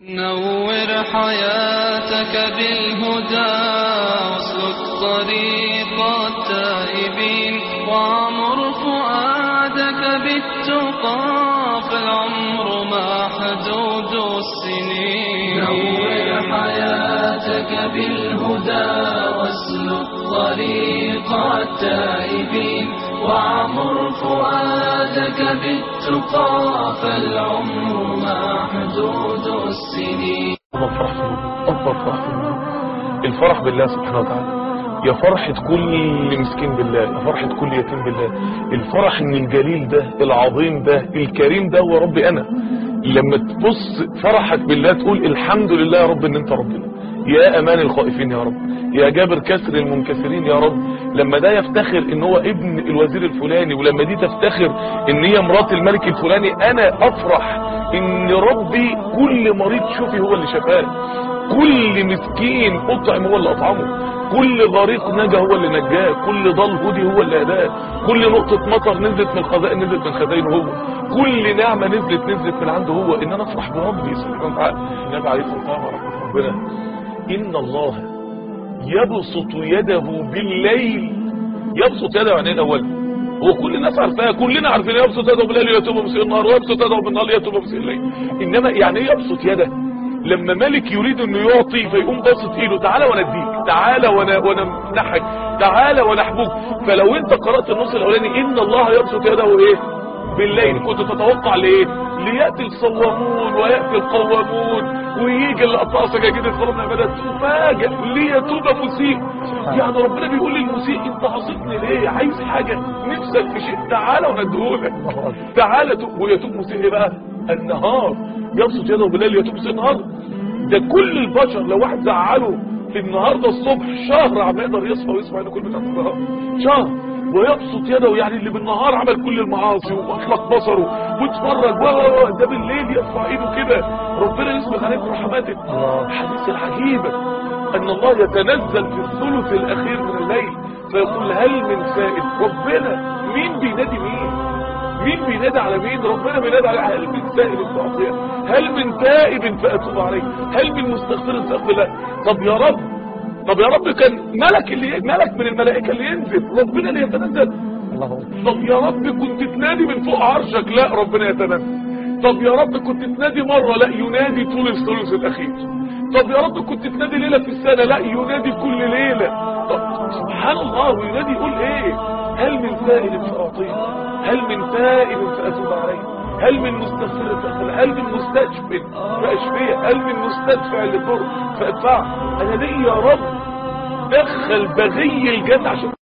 نور حياتك بالهدى واسلك طريق التائبين وعمر فؤادك بالتقى فالعمر ما حدود السنين نور حياتك بالهدى واسلك طريق التائبين وعمر فؤادك بالتقى فالعمر ما حدود السنين أكبر فرح أكبر فرح الفرح بالله سبحانه وتعالى يا فرحة كل مسكين بالله يا فرحة كل يتيم بالله الفرح ان الجليل ده العظيم ده الكريم ده هو ربي انا لما تبص فرحك بالله تقول الحمد لله يا رب ان انت ربنا يا امان الخائفين يا رب يا جابر كسر المنكسرين يا رب لما ده يفتخر ان هو ابن الوزير الفلاني ولما دي تفتخر ان هي مرات الملك الفلاني انا افرح ان ربي كل مريض شوفي هو اللي شفاه كل مسكين اطعم هو اللي اطعمه كل غريق نجا هو اللي نجاه كل ضل هدي هو اللي هداه كل نقطة مطر نزلت من الخزائن نزلت من خزائنه هو كل نعمة نزلت نزلت من عنده هو ان انا افرح بربي سبحانه وتعالى النبي عليه الصلاة والسلام ورحمة ربنا ان الله يبسط يده بالليل يبسط يده يعني ايه الاول هو كل الناس عارفاها كلنا عارفين يبسط يده بالليل يتوب مسيء النهار ويبسط يده بالنهار يتوب مسيء الليل انما يعني ايه يبسط يده لما ملك يريد انه يعطي فيقوم باسط ايده تعالى وانا اديك تعالى وانا وانا امنحك تعالى وانا احبوك فلو انت قرات النص الاولاني ان الله يبسط يده ايه بالليل كنت تتوقع لايه لياتي الصوامون وياتي القوامون ويجي اللي قطع سجاجيد الصلاه من عبادات تفاجئ ليتوب مسيء يعني ربنا بيقول للمسيء انت عصيتني ليه عايز حاجه نفسك في شيء تعالى وانا اديهولك تعالى توب ويتوب مسيء ايه بقى النهار يبسط يده بالليل يتوب مسيء النهار ده كل البشر لو واحد زعله في النهارده الصبح شهر عم يقدر يصحى ويسمع ان كل بتاعت النهار شهر ويبسط يده يعني اللي بالنهار عمل كل المعاصي واطلق بصره واتفرج ده بالليل يرفع ايده كده ربنا يسبق عليك رحماته الحديث العجيبه ان الله يتنزل في الثلث الاخير من الليل فيقول هل من سائل ربنا مين بينادي مين مين بينادي على مين ربنا بينادي على هل من سائل فاعطيه هل من تائب فاتوب عليه هل من مستغفر فاغفر له طب يا رب طب يا رب كان ملك اللي ملك من الملائكه اللي ينزل ربنا اللي يتنزل طب يا رب كنت تنادي من فوق عرشك لا ربنا يتنزل طب يا رب كنت تنادي مره لا ينادي طول الثلث الاخير طب يا رب كنت تنادي ليله في السنه لا ينادي كل ليله طب سبحان الله وينادي يقول ايه هل من سائل فاعطيه هل من تائب فاتوب عليه هل من مستغفر فاغفر هل من مستشفى فاشفيه هل من مستدفع للضر فادفعه انا ليه يا رب دخل بغي الجنة عشان